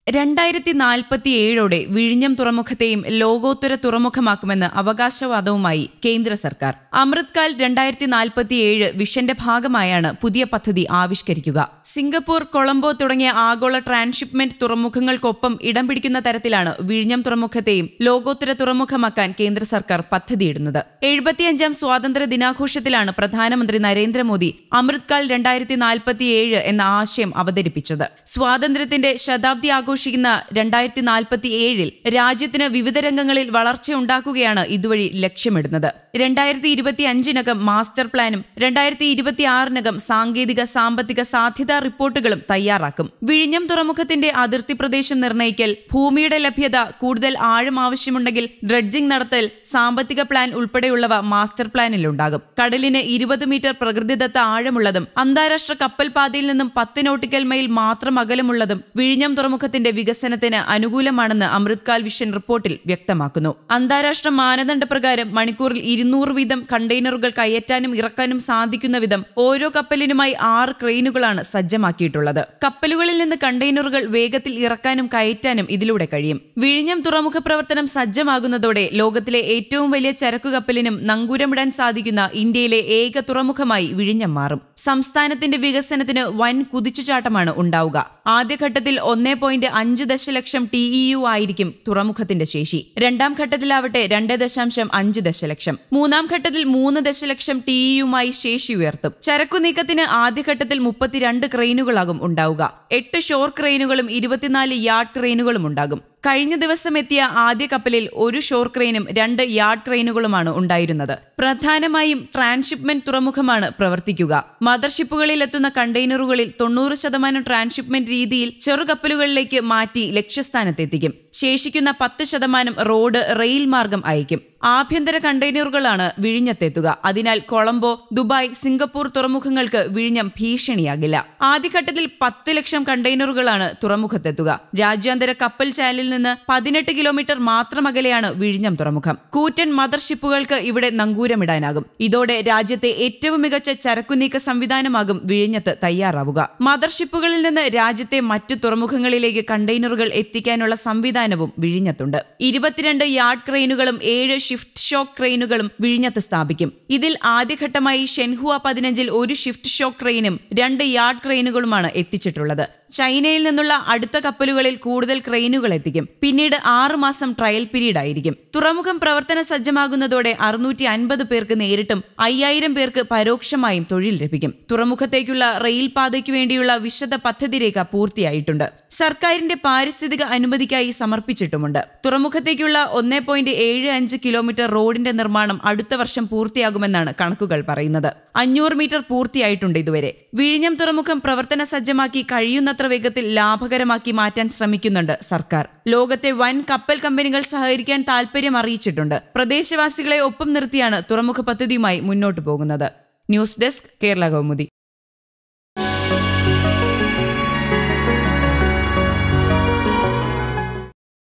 രണ്ടായിരത്തി നാൽപ്പത്തിയേഴോടെ വിഴിഞ്ഞം തുറമുഖത്തെയും ലോകോത്തര തുറമുഖമാക്കുമെന്ന് അവകാശവാദവുമായി കേന്ദ്ര സർക്കാർ അമൃത്കാൽ രണ്ടായിരത്തി നാൽപ്പത്തിയേഴ് വിഷന്റെ ഭാഗമായാണ് പുതിയ പദ്ധതി ആവിഷ്കരിക്കുക സിംഗപ്പൂർ കൊളംബോ തുടങ്ങിയ ആഗോള ട്രാൻസ്ഷിപ്മെന്റ് തുറമുഖങ്ങൾക്കൊപ്പം ഇടം പിടിക്കുന്ന തരത്തിലാണ് വിഴിഞ്ഞം തുറമുഖത്തെയും ലോകോത്തര തുറമുഖമാക്കാൻ കേന്ദ്ര സർക്കാർ പദ്ധതിയിടുന്നത് എഴുപത്തിയഞ്ചാം സ്വാതന്ത്ര്യ ദിനാഘോഷത്തിലാണ് പ്രധാനമന്ത്രി നരേന്ദ്രമോദി അമൃത്കാൽ രണ്ടായിരത്തി നാൽപ്പത്തിയേഴ് എന്ന ആശയം അവതരിപ്പിച്ചത് സ്വാതന്ത്ര്യത്തിന്റെ ശതാബ്ദി ആഘോഷിക്കുന്ന രണ്ടായിരത്തി നാൽപ്പത്തി ഏഴിൽ രാജ്യത്തിന് വിവിധ രംഗങ്ങളിൽ വളർച്ചയുണ്ടാക്കുകയാണ് ഇതുവഴി ലക്ഷ്യമിടുന്നത് രണ്ടായിരത്തി ഇരുപത്തി അഞ്ചിനകം മാസ്റ്റർ പ്ലാനും രണ്ടായിരത്തി ഇരുപത്തി ആറിനകം സാങ്കേതിക സാമ്പത്തിക സാധ്യതാ റിപ്പോർട്ടുകളും തയ്യാറാക്കും വിഴിഞ്ഞം തുറമുഖത്തിന്റെ അതിർത്തി പ്രദേശം നിർണ്ണയിക്കൽ ഭൂമിയുടെ ലഭ്യത കൂടുതൽ ആഴം ആവശ്യമുണ്ടെങ്കിൽ ഡ്രഡ്ജിംഗ് നടത്തൽ സാമ്പത്തിക പ്ലാൻ ഉൾപ്പെടെയുള്ളവ മാസ്റ്റർ പ്ലാനിലുണ്ടാകും കടലിന് ഇരുപത് മീറ്റർ പ്രകൃതിദത്ത ആഴമുള്ളതും അന്താരാഷ്ട്ര കപ്പൽ പാതയിൽ നിന്നും പത്ത് നോട്ടിക്കൽ മൈൽ മാത്രം അകലമുള്ളതും വിഴിഞ്ഞം തുറമുഖത്തിന്റെ വികസനത്തിന് അനുകൂലമാണെന്ന് അമൃത്കാൽ വിഷൻ റിപ്പോർട്ടിൽ വ്യക്തമാക്കുന്നു അന്താരാഷ്ട്ര മാനദണ്ഡപ്രകാരം മണിക്കൂറിൽ ഇരുന്നൂറ് വീതം കണ്ടെയ്നറുകൾ കയറ്റാനും ഇറക്കാനും സാധിക്കുന്ന വിധം ഓരോ കപ്പലിനുമായി ആറ് ക്രെയിനുകളാണ് സജ്ജമാക്കിയിട്ടുള്ളത് കപ്പലുകളിൽ നിന്ന് കണ്ടെയ്നറുകൾ വേഗത്തിൽ ഇറക്കാനും കയറ്റാനും ഇതിലൂടെ കഴിയും വിഴിഞ്ഞം തുറമുഖ പ്രവർത്തനം സജ്ജമാകുന്നതോടെ ലോകത്തിലെ ഏറ്റവും വലിയ ചരക്കു കപ്പലിനും നങ്കൂരമിടാൻ സാധിക്കുന്ന ഇന്ത്യയിലെ ഏക തുറമുഖമായി വിഴിഞ്ഞം മാറും സംസ്ഥാനത്തിന്റെ വികസനത്തിന് വൻ കുതിച്ചുചാട്ടമാണ് ഉണ്ടാവുക ആദ്യഘട്ടത്തിൽ ഒന്നേ പോയിന്റ് അഞ്ച് ദശലക്ഷം ടി ഇ യു ആയിരിക്കും തുറമുഖത്തിന്റെ ശേഷി രണ്ടാം ഘട്ടത്തിലാവട്ടെ രണ്ട് ദശാംശം അഞ്ച് ദശലക്ഷം മൂന്നാം ഘട്ടത്തിൽ മൂന്ന് ദശലക്ഷം ടി ഇ യുമായി ശേഷി ഉയർത്തും ചരക്കു നീക്കത്തിന് ആദ്യഘട്ടത്തിൽ മുപ്പത്തിരണ്ട് ക്രെയിനുകളാകും ഉണ്ടാവുക എട്ട് ഷോർ ക്രെയിനുകളും ഇരുപത്തിനാല് യാർഡ് ക്രെയിനുകളും ഉണ്ടാകും കഴിഞ്ഞ ദിവസം എത്തിയ ആദ്യ കപ്പലിൽ ഒരു ഷോർ ക്രെയിനും രണ്ട് യാർഡ് ക്രെയിനുകളുമാണ് ഉണ്ടായിരുന്നത് പ്രധാനമായും ട്രാൻസ്ഷിപ്മെന്റ് തുറമുഖമാണ് പ്രവർത്തിക്കുക മദർഷിപ്പുകളിൽ എത്തുന്ന കണ്ടെയ്നറുകളിൽ തൊണ്ണൂറ് ശതമാനം ട്രാൻസ്ഷിപ്മെന്റ് രീതിയിൽ ചെറുകപ്പലുകളിലേക്ക് മാറ്റി ലക്ഷ്യസ്ഥാനത്തെത്തിക്കും ശേഷിക്കുന്ന പത്ത് ശതമാനം റോഡ് റെയിൽ മാർഗം അയക്കും ആഭ്യന്തര കണ്ടെയ്നറുകളാണ് വിഴിഞ്ഞത്തെത്തുക അതിനാൽ കൊളംബോ ദുബായ് സിംഗപ്പൂർ തുറമുഖങ്ങൾക്ക് വിഴിഞ്ഞം ഭീഷണിയാകില്ല ആദ്യഘട്ടത്തിൽ പത്ത് ലക്ഷം കണ്ടെയ്നറുകളാണ് തുറമുഖത്തെത്തുക രാജ്യാന്തര കപ്പൽ ചാലിൽ നിന്ന് പതിനെട്ട് കിലോമീറ്റർ മാത്രം അകലെയാണ് വിഴിഞ്ഞം തുറമുഖം കൂറ്റൻ മദർഷിപ്പുകൾക്ക് ഇവിടെ നങ്കൂരമിടാനാകും ഇതോടെ രാജ്യത്തെ ഏറ്റവും മികച്ച ചരക്കുനീക്ക സംവിധാനമാകും വിഴിഞ്ഞത്ത് തയ്യാറാവുക മദർഷിപ്പുകളിൽ നിന്ന് രാജ്യത്തെ മറ്റു തുറമുഖങ്ങളിലേക്ക് കണ്ടെയ്നറുകൾ എത്തിക്കാനുള്ള സംവിധാനവും വിഴിഞ്ഞത്തുണ്ട് ഇരുപത്തിരണ്ട് യാർഡ് ക്രെയിനുകളും ഏഴ് ഷിഫ്റ്റ് ഷോക്ക് ക്രെയിനുകളും വിഴിഞ്ഞത്ത് സ്ഥാപിക്കും ഇതിൽ ആദ്യഘട്ടമായി ഷെൻഹുവ പതിനഞ്ചിൽ ഒരു ഷിഫ്റ്റ് ഷോക്ക് ക്രെയിനും രണ്ട് യാർഡ് ക്രെയിനുകളുമാണ് എത്തിച്ചിട്ടുള്ളത് ചൈനയിൽ നിന്നുള്ള അടുത്ത കപ്പലുകളിൽ കൂടുതൽ ക്രെയിനുകൾ എത്തിക്കും പിന്നീട് ആറ് മാസം ട്രയൽ പീരീഡ് ആയിരിക്കും തുറമുഖം പ്രവർത്തന സജ്ജമാകുന്നതോടെ അറുന്നൂറ്റി അൻപത് പേർക്ക് നേരിട്ടും അയ്യായിരം പേർക്ക് പരോക്ഷമായും തൊഴിൽ ലഭിക്കും തുറമുഖത്തേക്കുള്ള റെയിൽ പാതയ്ക്ക് വേണ്ടിയുള്ള വിശദ പദ്ധതി രേഖ പൂർത്തിയായിട്ടുണ്ട് സർക്കാരിന്റെ പാരിസ്ഥിതിക അനുമതിക്കായി സമർപ്പിച്ചിട്ടുമുണ്ട് തുറമുഖത്തേക്കുള്ള ഒന്നേ പോയിന്റ് ഏഴ് അഞ്ച് കിലോമീറ്റർ റോഡിന്റെ നിർമ്മാണം അടുത്ത വർഷം പൂർത്തിയാകുമെന്നാണ് കണക്കുകൾ പറയുന്നത് അഞ്ഞൂറ് മീറ്റർ പൂർത്തിയായിട്ടുണ്ട് ഇതുവരെ വിഴിഞ്ഞം തുറമുഖം പ്രവർത്തന സജ്ജമാക്കി കഴിയുന്നത്ര വേഗത്തിൽ ലാഭകരമാക്കി മാറ്റാൻ ശ്രമിക്കുന്നുണ്ട് സർക്കാർ ലോകത്തെ വൻ കപ്പൽ കമ്പനികൾ സഹകരിക്കാൻ താൽപര്യം അറിയിച്ചിട്ടുണ്ട് പ്രദേശവാസികളെ ഒപ്പം നിർത്തിയാണ് തുറമുഖ പദ്ധതിയുമായി മുന്നോട്ടു പോകുന്നത് ന്യൂസ് ഡെസ്ക് കേരള കൗമുദി